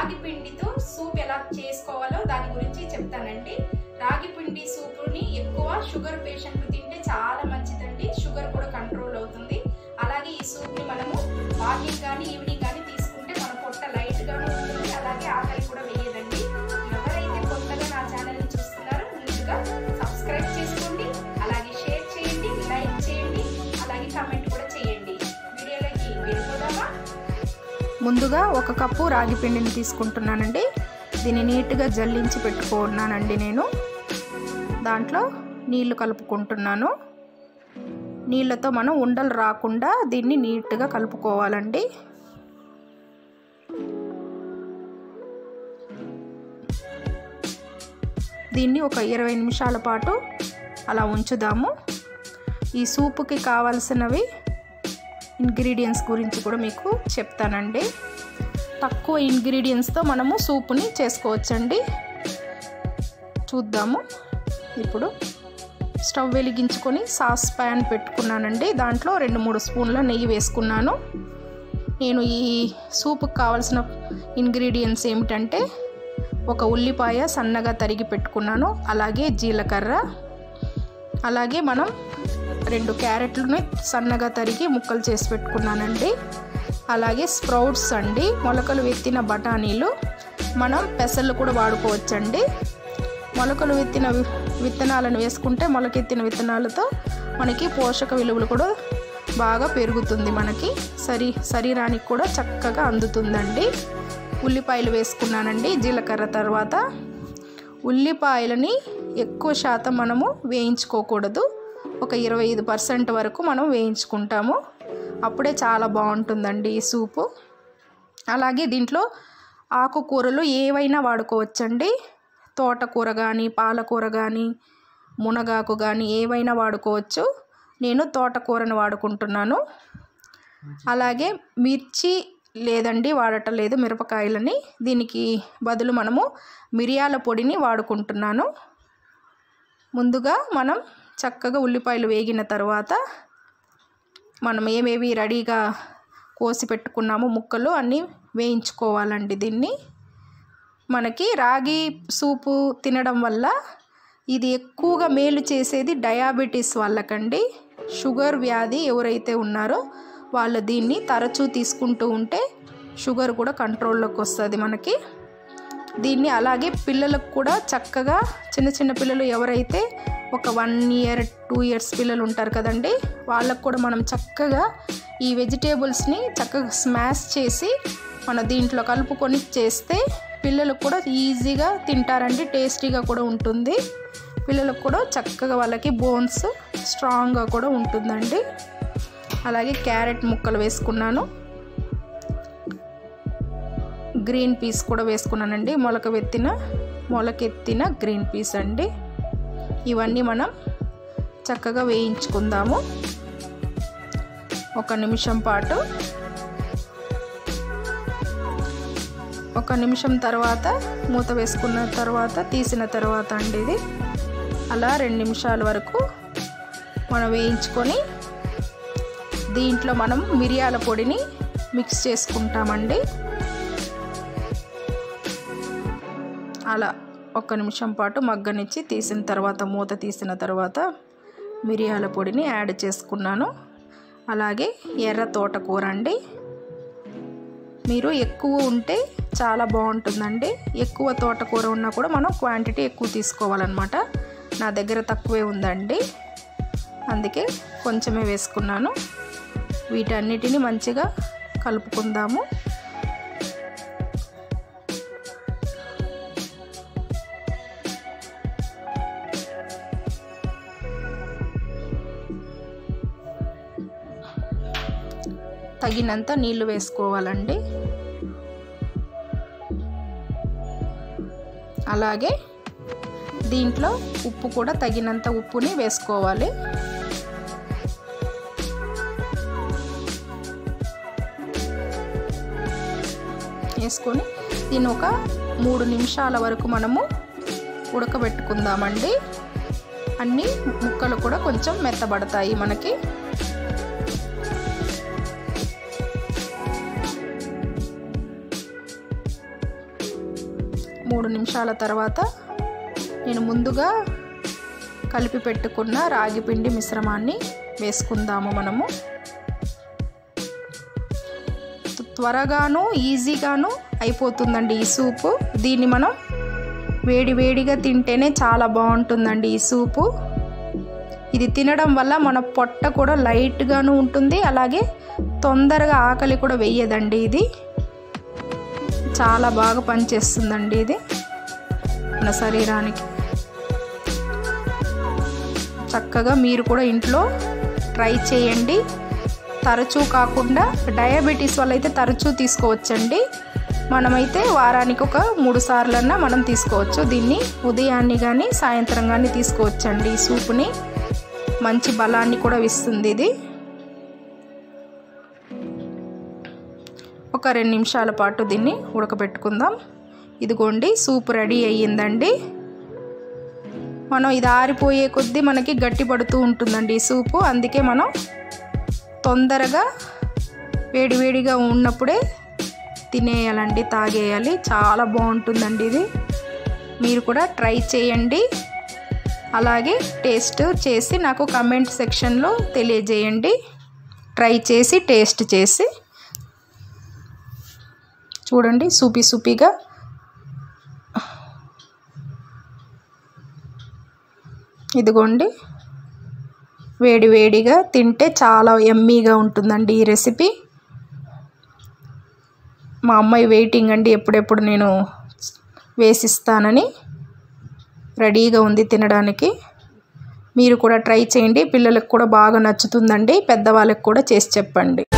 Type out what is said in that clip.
రాగి పిండితో సూప్ ఎలా చేసుకోవాలో దాని గురించి చెప్తానండి రాగి పిండి సూపుని ఎక్కువ షుగర్ పేషెంట్లు తింటే చాలా మంచిదండి షుగర్ కూడా కంట్రోల్ అవుతుంది అలాగే ఈ సూప్ని మనము మార్నింగ్ కానీ ఈవినింగ్ కానీ తీసుకుంటే మన పొట్ట లైట్గానే ఉంటుంది అలాగే ఆకలి కూడా వేయదండి ఎవరైతే కొత్తగా నా ఛానల్ని చూస్తున్నారో ముందుగా సబ్స్క్రైబ్ చేసుకోండి అలాగే షేర్ చేయండి లైక్ చేయండి అలాగే కామెంట్ కూడా చేయండి వీడియోలోకి వెళ్ళిపోదామా ముందుగా ఒక కప్పు రాగి పిండిని తీసుకుంటున్నానండి దీన్ని నీట్గా జల్లించి పెట్టుకున్నానండి నేను దాంట్లో నీళ్లు కలుపుకుంటున్నాను నీళ్ళతో మనం ఉండలు రాకుండా దీన్ని నీట్గా కలుపుకోవాలండి దీన్ని ఒక ఇరవై నిమిషాల పాటు అలా ఉంచుదాము ఈ సూపుకి కావాల్సినవి ఇంగ్రీడియంట్స్ గురించి కూడా మీకు చెప్తానండి తక్కువ ఇంగ్రీడియంట్స్తో మనము సూపుని చేసుకోవచ్చండి చూద్దాము ఇప్పుడు స్టవ్ వెలిగించుకొని సాస్ ప్యాన్ పెట్టుకున్నానండి దాంట్లో రెండు మూడు స్పూన్ల నెయ్యి వేసుకున్నాను నేను ఈ సూపుకి కావాల్సిన ఇంగ్రీడియంట్స్ ఏమిటంటే ఒక ఉల్లిపాయ సన్నగా తరిగి పెట్టుకున్నాను అలాగే జీలకర్ర అలాగే మనం రెండు క్యారెట్లని సన్నగా తరిగి ముక్కలు చేసి పెట్టుకున్నానండి అలాగే స్ప్రౌట్స్ అండి మొలకలు వెత్తిన బఠానీలు మనం పెసలు కూడా వాడుకోవచ్చండి మొలకలు విత్తిన విత్తనాలను వేసుకుంటే మొలకెత్తిన విత్తనాలతో మనకి పోషక విలువలు కూడా బాగా పెరుగుతుంది మనకి శరీ శరీరానికి కూడా చక్కగా అందుతుందండి ఉల్లిపాయలు వేసుకున్నానండి జీలకర్ర తర్వాత ఉల్లిపాయలని ఎక్కువ శాతం మనము వేయించుకోకూడదు ఒక ఇరవై ఐదు పర్సెంట్ వరకు మనం వేయించుకుంటాము అప్పుడే చాలా బాగుంటుందండి ఈ సూపు అలాగే దీంట్లో ఆకుకూరలు ఏవైనా వాడుకోవచ్చండి తోటకూర కానీ పాలకూర కానీ మునగాకు కానీ ఏవైనా వాడుకోవచ్చు నేను తోటకూరను వాడుకుంటున్నాను అలాగే మిర్చి లేదండి వాడటం లేదు మిరపకాయలని దీనికి బదులు మనము మిరియాల పొడిని వాడుకుంటున్నాను ముందుగా మనం చక్కగా ఉల్లిపాయలు వేగిన తర్వాత మనం ఏమేవి రెడీగా కోసి పెట్టుకున్నామో ముక్కలు అన్నీ వేయించుకోవాలండి దీన్ని మనకి రాగి సూపు తినడం వల్ల ఇది ఎక్కువగా మేలు చేసేది డయాబెటీస్ వాళ్ళకండి షుగర్ వ్యాధి ఎవరైతే ఉన్నారో వాళ్ళు దీన్ని తరచూ తీసుకుంటూ ఉంటే షుగర్ కూడా కంట్రోల్లోకి వస్తుంది మనకి దీన్ని అలాగే పిల్లలకు కూడా చక్కగా చిన్న చిన్న పిల్లలు ఎవరైతే ఒక వన్ ఇయర్ టూ ఇయర్స్ పిల్లలు ఉంటారు కదండి వాళ్ళకు కూడా మనం చక్కగా ఈ వెజిటేబుల్స్ని చక్కగా స్మాష్ చేసి మన దీంట్లో కలుపుకొని చేస్తే పిల్లలకు కూడా ఈజీగా తింటారండి టేస్టీగా కూడా ఉంటుంది పిల్లలకు కూడా చక్కగా వాళ్ళకి బోన్స్ స్ట్రాంగ్గా కూడా ఉంటుందండి అలాగే క్యారెట్ ముక్కలు వేసుకున్నాను గ్రీన్ పీస్ కూడా వేసుకున్నానండి మొలక వెత్తిన మొలకెత్తిన గ్రీన్ పీస్ అండి ఇవన్నీ మనం చక్కగా వేయించుకుందాము ఒక నిమిషం పాటు ఒక నిమిషం తర్వాత మూత వేసుకున్న తర్వాత తీసిన తర్వాత అండి ఇది అలా రెండు నిమిషాల వరకు మనం వేయించుకొని దీంట్లో మనం మిరియాల పొడిని మిక్స్ చేసుకుంటామండి అలా ఒక్క నిమిషం పాటు మగ్గనిచ్చి తీసిన తర్వాత మూత తీసిన తర్వాత మిరియాల పొడిని యాడ్ చేసుకున్నాను అలాగే ఎర్ర తోటకూర అండి మీరు ఎక్కువ ఉంటే చాలా బాగుంటుందండి ఎక్కువ తోటకూర ఉన్నా కూడా మనం క్వాంటిటీ ఎక్కువ తీసుకోవాలన్నమాట నా దగ్గర తక్కువే ఉందండి అందుకే కొంచెమే వేసుకున్నాను వీటన్నిటిని మంచిగా కలుపుకుందాము తగినంత నీళ్లు వేసుకోవాలండి అలాగే దీంట్లో ఉప్పు కూడా తగినంత ఉప్పుని వేసుకోవాలి వేసుకొని దీన్ని ఒక మూడు నిమిషాల వరకు మనము ఉడకబెట్టుకుందామండి అన్ని ముక్కలు కూడా కొంచెం మెత్తబడతాయి మనకి మూడు నిమిషాల తర్వాత నేను ముందుగా కలిపి పెట్టుకున్న రాగి పిండి మిశ్రమాన్ని వేసుకుందాము మనము త్వరగాను ఈజీగాను అయిపోతుందండి ఈ సూపు దీన్ని మనం వేడి వేడిగా తింటేనే చాలా బాగుంటుందండి ఈ సూపు ఇది తినడం వల్ల మన పొట్ట కూడా లైట్గాను ఉంటుంది అలాగే తొందరగా ఆకలి కూడా వెయ్యదండి ఇది చాలా బాగా పనిచేస్తుందండి ఇది మన శరీరానికి చక్కగా మీరు కూడా ఇంట్లో ట్రై చేయండి తరచూ కాకుండా డయాబెటీస్ వల్ల అయితే తరచూ తీసుకోవచ్చండి మనమైతే వారానికి ఒక మూడు సార్లన్నా మనం తీసుకోవచ్చు దీన్ని ఉదయాన్ని కానీ సాయంత్రం కానీ తీసుకోవచ్చండి ఈ సూపుని మంచి బలాన్ని కూడా ఇస్తుంది ఇది ఒక రెండు నిమిషాల పాటు దీన్ని ఉడకబెట్టుకుందాం ఇదిగోండి సూప్ రెడీ అయ్యిందండి మనం ఇది ఆరిపోయే కొద్దీ మనకి గట్టి పడుతూ ఉంటుందండి ఈ సూపు అందుకే మనం తొందరగా వేడివేడిగా ఉన్నప్పుడే తినేయాలండి తాగేయాలి చాలా బాగుంటుందండి ఇది మీరు కూడా ట్రై చేయండి అలాగే టేస్ట్ చేసి నాకు కమెంట్ సెక్షన్లో తెలియజేయండి ట్రై చేసి టేస్ట్ చేసి చూడండి సూపీ సూపీగా ఇదిగోండి వేడి వేడిగా తింటే చాలా ఎమ్మీగా ఉంటుందండి ఈ రెసిపీ మా అమ్మాయి వెయిటింగ్ అండి ఎప్పుడెప్పుడు నేను వేసిస్తానని రెడీగా ఉంది తినడానికి మీరు కూడా ట్రై చేయండి పిల్లలకు కూడా బాగా నచ్చుతుందండి పెద్దవాళ్ళకి కూడా చేసి చెప్పండి